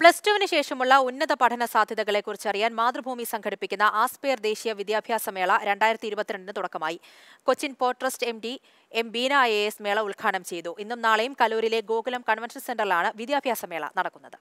plus ടുവിന് ശേഷമുള്ള ഉന്നത പഠന സാധ്യതകളെക്കുറിച്ച് അറിയാൻ മാതൃഭൂമി സംഘടിപ്പിക്കുന്ന ആസ്പെയർ ദേശീയ വിദ്യാഭ്യാസ മേള രണ്ടായിരത്തി ഇരുപത്തിരണ്ടിന് തുടക്കമായി Cochin port trust M D M Beena I A S മേള ഉദ്ഘാടനം ചെയ്തു ഇന്നും നാളെയും കലൂരിലെ ഗോകുലം കൺവെൻഷൻ സെന്ററിലാണ് വിദ്യാഭ്യാസ മേള നടക്കുന്നത്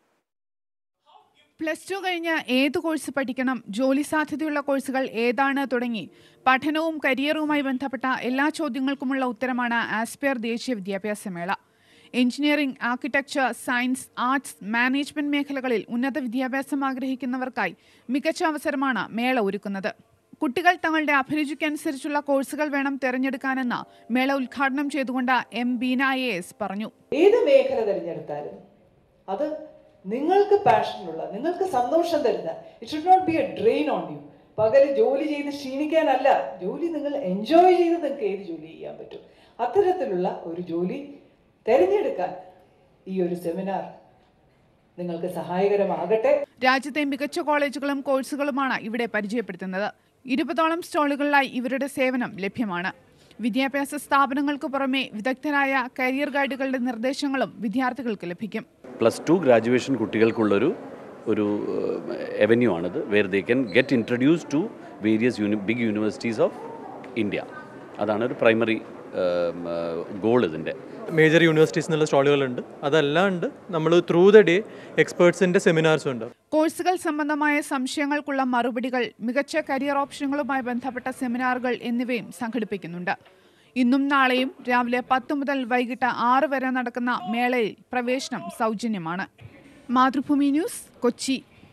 പ്ലസ് ടു കഴിഞ്ഞ് ഏത് കോഴ്സ് പഠിക്കണം ജോലി സാധ്യതയുള്ള കോഴ്സുകൾ ഏതാണ് തുടങ്ങി പഠനവും കരിയറുമായി ബന്ധപ്പെട്ട എല്ലാ ചോദ്യങ്ങൾക്കുമുള്ള ഉത്തരമാണ് ആസ്പെയർ ദേശീയ വിദ്യാഭ്യാസ മേള engineering architecture science arts management മേഖലകളിൽ ഉന്നത വിദ്യാഭ്യാസം ആഗ്രഹിക്കുന്നവർക്കായി മികച്ച അവസരമാണ് മേള ഒരുക്കുന്നത് കുട്ടികൾ തങ്ങളുടെ അഭിരുചിക്കനുസരിച്ചുള്ള കോഴ്സുകൾ വേണം തിരഞ്ഞെടുക്കാനെന്ന് മേള ഉദ്ഘാടനം ചെയ്തുകൊണ്ട് M Beena I A S പറഞ്ഞു ഏത് മേഖല തിരഞ്ഞെടുത്താലും അത് നിങ്ങൾക്ക് പാഷനുള്ള നിങ്ങൾക്ക് സന്തോഷം തരുന്ന it should not be a drain on you പകല് ജോലി ചെയ്ത് ക്ഷീണിക്കാനല്ല ജോലി നിങ്ങൾ എൻജോയ് ചെയ്ത് നിങ്ങൾക്ക് ഏത് ജോലി ചെയ്യാൻ പറ്റും അത്തരത്തിലുള്ള ഒരു ജോലി തിരഞ്ഞെടുക്കാൻ ഈ ഒരു സെമിനാർ നിങ്ങൾക്ക് സഹായകരമാകട്ടെ രാജ്യത്തെ മികച്ച കോളേജുകളും കോഴ്സുകളുമാണ് ഇവിടെ പരിചയപ്പെടുത്തുന്നത് ഇരുപതോളം സ്റ്റാളുകളിലായി ഇവരുടെ സേവനം ലഭ്യമാണ് വിദ്യാഭ്യാസ സ്ഥാപനങ്ങൾക്ക് പുറമെ വിദഗ്ധരായ കരിയർ ഗൈഡുകളുടെ നിർദ്ദേശങ്ങളും വിദ്യാർത്ഥികൾക്ക് ലഭിക്കും പ്ലസ് ടു ഗ്രാജുവേഷൻ കുട്ടികൾക്കുള്ളൊരു ഒരു എവന്യൂ ആണിത് where they can get introduce to various uni big universities of India അതാണ് ഒരു പ്രൈമറി ഗോൾ ഇതിൻ്റെ മേജർ യൂണിവേഴ്സിറ്റീസ് എന്നുള്ള സ്റ്റാളുകളുണ്ട് അതല്ലാണ്ട് നമ്മൾ ത്രൂ ദ ഡേ എക്സ്പേർട്സിൻ്റെ സെമിനാർസും ഉണ്ട് കോഴ്സുകൾ സംബന്ധമായ സംശയങ്ങൾക്കുള്ള മറുപടികൾ മികച്ച കരിയർ ഓപ്ഷനുകളുമായി ബന്ധപ്പെട്ട സെമിനാറുകൾ എന്നിവയും സംഘടിപ്പിക്കുന്നുണ്ട് ഇന്നും നാളെയും രാവിലെ പത്ത് മുതൽ വൈകിട്ട് ആറ് വരെ നടക്കുന്ന മേളയിൽ പ്രവേശനം സൗജന്യമാണ് മാതൃഭൂമി ന്യൂസ് കൊച്ചി